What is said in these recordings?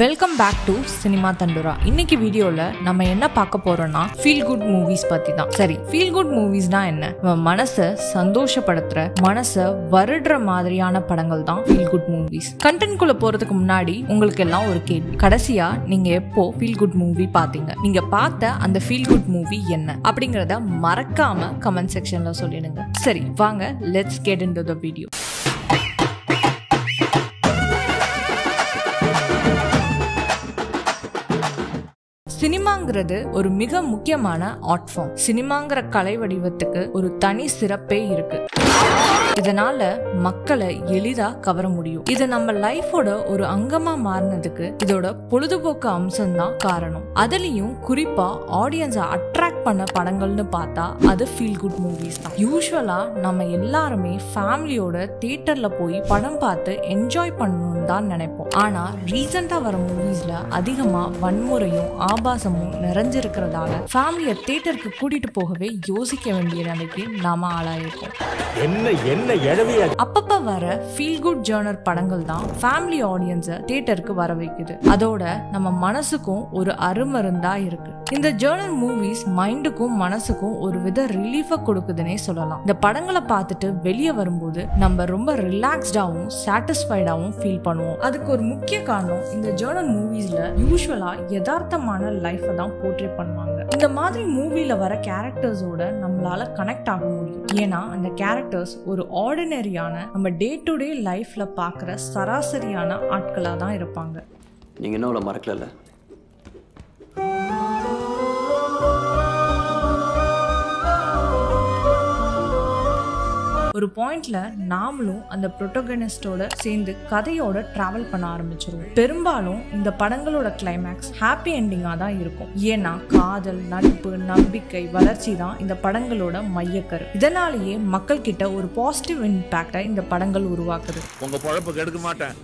welcome back to cinema Thandora இன்னைக்கு வீடியோல நம்ம என்ன பார்க்க போறோம்னா ஃபீல் குட் மூவிஸ் பத்தி தான் சரி ஃபீல் குட் மூவிஸ்னா என்ன நம்ம மனசை சந்தோஷப்படுத்துற மனசை வருடுற மாதிரியான படங்கள் தான் ஃபீல் குட் மூவிஸ் கண்டென்ட் குள்ள போறதுக்கு முன்னாடி உங்களுக்கு எல்லாம் ஒரு கேள்வி கடைசியா நீங்க எப்போ ஃபீல் குட் மூவி பாத்தீங்க நீங்க பார்த்த அந்த ஃபீல் குட் மூவி என்ன அப்படிங்கறத மறக்காம கமெண்ட் செக்ஷன்ல சொல்லிடுங்க சரி வாங்க let's get into the video சினிமாங்கிறது ஒரு மிக முக்கியமான ஆர்ட் ஃபார்ம் சினிமாங்கிற கலை வடிவத்துக்கு ஒரு தனி சிறப்பே இருக்கு இதனால மக்களை எளிதா கவர முடியும் இது நம்ம லைஃபோட ஒரு அங்கமா மாறினதுக்கு இதோட பொழுதுபோக்கு அம்சம் தான் காரணம் அதுலயும் குறிப்பா ஆடியன்ஸை அட்ராக்ட் பண்ண படங்கள்னு பார்த்தா அது ஃபீல் குட் மூவிஸ் தான் யூஸ்வலா நம்ம எல்லாருமே ஃபேமிலியோட தியேட்டர்ல போய் படம் பார்த்து என்ஜாய் பண்ணணும்னு தான் நினைப்போம் ஆனா ரீசெண்டா வர மூவிஸ்ல அதிகமா வன்முறையும் ஆபாசமும் நிறைஞ்சிருக்கிறதால ஃபேமிலியை தியேட்டருக்கு கூட்டிட்டு போகவே யோசிக்க வேண்டிய நிலைக்கு நாம ஆளாயிருக்கோம் என்ன என்ன எழவியா அப்பப்ப வர ஃபீல் குட் ஜேர்னர் படங்கள் தான் ஃபேமிலி ஆடியன்ஸை தியேட்டருக்கு வர வைக்குது அதோட நம்ம மனசுக்கும் ஒரு அருமருந்தா இருக்கு இந்த ஜேர்னல் மூவிஸ் மைண்டுக்கும் மனசுக்கும் ஒரு வித ரிலீஃபை கொடுக்குதுன்னே சொல்லலாம் இந்த படங்களை பார்த்துட்டு வெளியே வரும்போது நம்ம ரொம்ப ரிலாக்ஸ்டாவும் சாட்டிஸ்ஃபைடாவும் ஃபீல் பண்ணுவோம் அதுக்கு ஒரு முக்கிய காரணம் இந்த ஜேர்னல் மூவிஸ்ல யூஸ்வலா யதார்த்தமான லைஃபை தான் போர்ட்ரே பண்ணுவாங்க இந்த மாதிரி மூவில வர கேரக்டர்ஸோட நம்மளால கனெக்ட் ஆக முடியும் ஏன்னா அந்த கேரக்டர்ஸ் ஒரு ஆர்டினரியான நம்ம டே டு டே லைஃப்ல பார்க்குற சராசரியான ஆட்களாக தான் இருப்பாங்க நீங்கள் இன்னும் அவ்வளோ மறக்கல ஒரு பாயிண்ட்ல நாமளும் அந்த ப்ரொட்டோகனிஸ்டோட சேர்ந்து கதையோட டிராவல் பண்ண ஆரம்பிச்சிருவோம் பெரும்பாலும் இந்த படங்களோட கிளைமேக்ஸ் ஹாப்பி என்டிங்கா தான் இருக்கும் ஏன்னா காதல் நட்பு நம்பிக்கை வளர்ச்சி தான் இந்த படங்களோட மையக்கரு இதனாலேயே மக்கள் கிட்ட ஒரு பாசிட்டிவ் இம்பாக்டை இந்த படங்கள் உருவாக்குது உங்க பொழப்பு கெடுக்க மாட்டேன்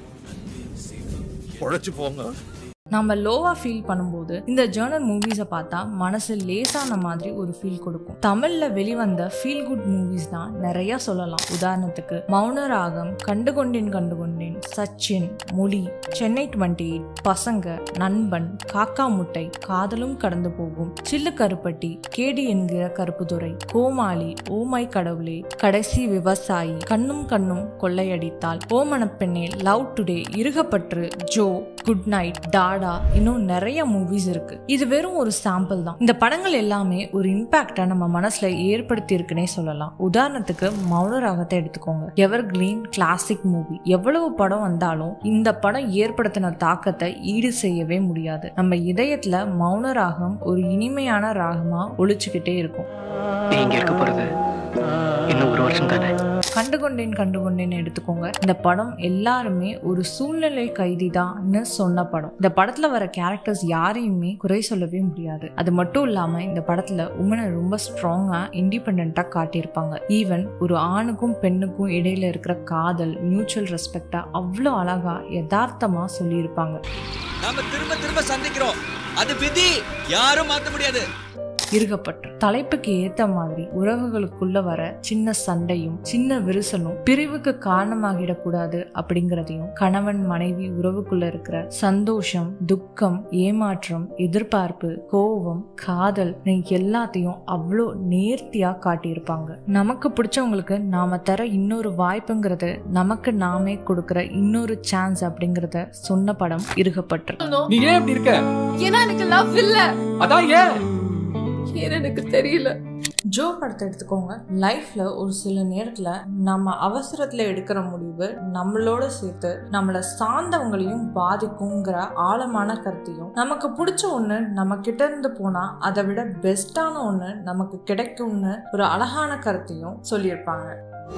பொழைச்சு போங்க நம்ம லோவா ஃபீல் பண்ணும்போது இந்த ஜேர்னல் மூவிஸை பார்த்தா மனசு லேசான மாதிரி ஒரு ஃபீல் கொடுக்கும் தமிழ்ல வெளிவந்த ஃபீல் குட் மூவிஸ் தான் நிறைய சொல்லலாம் உதாரணத்துக்கு மௌன ராகம் கண்டுகொண்டேன் கண்டுகொண்டேன் சச்சின் மொழி சென்னை டுவெண்ட்டி எயிட் பசங்க நண்பன் காக்கா முட்டை காதலும் கடந்து போகும் சில்லு கருப்பட்டி கேடி என்கிற கருப்புதுறை கோமாளி ஓமை கடவுளே கடைசி Vivasayi Kannum Kannum Kollaiyadithaal Omanapenne love today Irugapatru Joe good night Dada இன்னும் நிறைய மூவிஸ் இருக்கு இது வெறும் ஒரு சாம்பிள் தான் இந்த படங்கள் எல்லாமே ஒரு இம்பாக்டை நம்ம மனசுல ஏற்படுத்தி இருக்குன்னே சொல்லலாம் உதாரணத்துக்கு மௌன ராகத்தை எடுத்துக்கோங்க எவர் கிளீன் கிளாசிக் மூவி எவ்வளவு படம் வந்தாலும் இந்த படம் ஏற்படுத்தின தாக்கத்தை ஈடு செய்யவே முடியாது நம்ம இதயத்துல மௌன ராகம் ஒரு இனிமையான ராகமா ஒழிச்சுக்கிட்டே இருக்கும் நீ இங்க இருக்க போறது இன்னும் ஒரு வருஷம் தானே கண்டுகொண்டேன் கண்டுகொண்டேன் எடுத்துக்கோங்க இந்த படம் எல்லாருமே ஒரு சூழ்நிலை கைதி தான்னு சொன்ன படம் இந்த படத்துல வர கேரக்டர்ஸ் யாரையுமே குறை சொல்லவே முடியாது அது மட்டும் இல்லாம இந்த படத்துல உமனை ரொம்ப ஸ்ட்ராங்கா இண்டிபெண்டா காட்டியிருப்பாங்க ஈவன் ஒரு ஆணுக்கும் பெண்ணுக்கும் இடையில இருக்கிற காதல் மியூச்சுவல் ரெஸ்பெக்டா அவ்வளோ அழகா யதார்த்தமா சொல்லியிருப்பாங்க நாம திரும்ப திரும்ப சந்திக்கிறோம் அது விதி யாரும் மாத்த முடியாது இருகப்பட்டு தலைப்புக்கு ஏத்த மாதிரி உறவுகளுக்குள்ள வர சின்ன சண்டையும் சின்ன விரிசலும் பிரிவுக்கு காரணமாகிடக்கூடாது அப்படிங்கறதையும் கணவன் மனைவி உறவுக்குள்ள இருக்கிற சந்தோஷம் துக்கம் ஏமாற்றம் எதிர்பார்ப்பு கோபம் காதல் எல்லாத்தையும் அவ்வளோ நேர்த்தியா காட்டியிருப்பாங்க நமக்கு பிடிச்சவங்களுக்கு நாம தர இன்னொரு வாய்ப்புங்கிறது நமக்கு நாமே கொடுக்கிற இன்னொரு சான்ஸ் அப்படிங்கறத சொன்ன படம் இருகப்பட்டு நீ ஏன் இப்படி இருக்க ஏன்னா எனக்கு லவ் இல்ல அதான் ஏன் ஏன்னு எனக்கு தெரியல ஜோ படத்தை எடுத்துக்கோங்க லைஃப்ல ஒரு சில நேரத்துல நம்ம அவசரத்துல எடுக்கிற முடிவு நம்மளோட சேர்த்து நம்மள சார்ந்தவங்களையும் பாதிக்குங்கிற ஆழமான கருத்தையும் நமக்கு பிடிச்ச ஒண்ணு நம்ம கிட்ட இருந்து போனா அதை விட பெஸ்டான ஒண்ணு நமக்கு கிடைக்கும்னு ஒரு அழகான கருத்தையும் சொல்லியிருப்பாங்க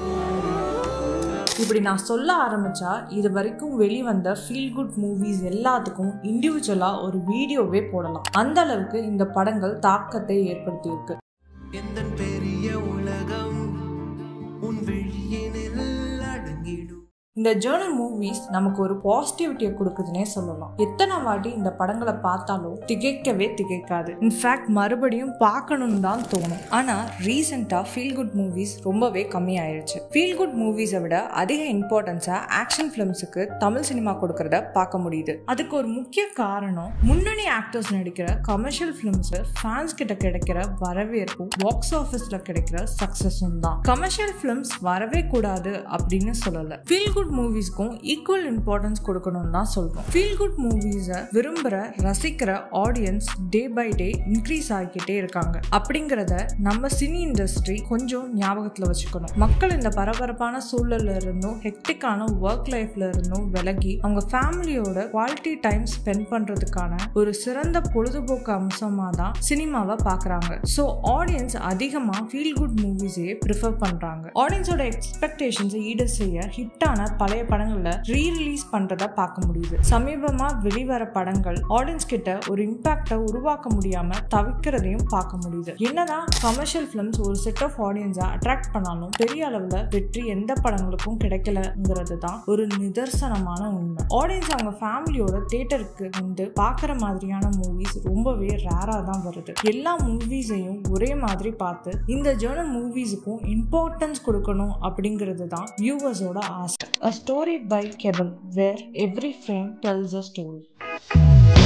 இப்படி நான் சொல்ல ஆரம்பிச்சா இது வரைக்கும் வெளிவந்த ஃபீல் குட் மூவிஸ் எல்லாத்துக்கும் இண்டிவிஜுவலா ஒரு வீடியோவே போடலாம் அந்த அளவுக்கு இந்த படங்கள் தாக்கத்தை ஏற்படுத்தியிருக்கு எந்தன் பெரிய உலகம் உன் விழியினில் அடங்கிடும் இந்த ஜேர்னல் மூவிஸ் நமக்கு ஒரு பாசிட்டிவிட்டியை கொடுக்குதுன்னே சொல்லலாம் எத்தனை வாட்டி இந்த படங்களை பார்த்தாலும் திகைக்கவே திகைக்காது இன்ஃபேக்ட் மறுபடியும் பார்க்கணும்னு தான் தோணும் ஆனா ரீசெண்டா ஃபீல் குட் மூவிஸ் ரொம்பவே கம்மியாயிருச்சு ஃபீல் குட் மூவிஸை விட அதிக இம்பார்ட்டன்ஸா ஆக்ஷன் ஃபிலிம்ஸுக்கு தமிழ் சினிமா கொடுக்கறத பார்க்க முடியுது அதுக்கு ஒரு முக்கிய காரணம் முன்னணி ஆக்டர்ஸ் நடிக்கிற கமர்ஷியல் ஃபிலிம்ஸ் ஃபேன்ஸ் கிட்ட கிடைக்கிற வரவேற்பும் பாக்ஸ் ஆஃபீஸ்ல கிடைக்கிற சக்சஸும் தான் கமர்ஷியல் ஃபிலிம்ஸ் வரவே கூடாது அப்படின்னு சொல்லல ஃபீல் குட் மூவிஸ்க்கும் ஈக்குவல் இம்பார்ட்டன்ஸ் கொடுக்கணும்னு தான் சொல்றோம் ஃபீல் குட் மூவிஸை விரும்புற ரசிக்கிற audience day by day increase ஆகிக்கிட்டே இருக்காங்க அப்படிங்கிறத நம்ம சினி இண்டஸ்ட்ரி கொஞ்சம் ஞாபகத்துல வச்சுக்கணும் மக்கள் இந்த பரபரப்பான சூழல்ல இருந்தும் ஹெக்டிக்கான ஒர்க் லைஃப்ல இருந்தும் விலகி அவங்க ஃபேமிலியோட குவாலிட்டி டைம் ஸ்பெண்ட் பண்றதுக்கான ஒரு சிறந்த பொழுதுபோக்கு அம்சமா தான் சினிமாவை பாக்குறாங்க ஸோ ஆடியன்ஸ் அதிகமா ஃபீல் குட் மூவிஸையே ப்ரிஃபர் பண்றாங்க ஆடியன்ஸோட எக்ஸ்பெக்டேஷன்ஸை ஈடு செய்ய ஹிட்டான பழைய படங்களை ரீ ரிலீஸ் பண்றத பார்க்க முடியுது சமீபமா வெளிவர படங்கள் ஆடியன்ஸ் கிட்ட ஒரு இம்பாக்டை உருவாக்க முடியாம தவிக்கிறதையும் பார்க்க முடியுது என்னதான் கமர்ஷியல் ஃபிலிம்ஸ் ஒரு செட் ஆஃப் ஆடியன்ஸை அட்ராக்ட் பண்ணாலும் பெரிய அளவுல வெற்றி எந்த படங்களுக்கும் கிடைக்கலங்கிறது தான் ஒரு நிதர்சனமான உண்மை ஆடியன்ஸ் அவங்க ஃபேமிலியோட தேட்டருக்கு வந்து பார்க்குற மாதிரியான மூவிஸ் ரொம்பவே ரேரா தான் வருது எல்லா மூவிஸையும் ஒரே மாதிரி பார்த்து இந்த ஜேர்னல் மூவிஸுக்கும் இம்பார்ட்டன்ஸ் கொடுக்கணும் அப்படிங்கிறது தான் வியூவர்ஸோட ஆசை a story by kebal where every frame tells a story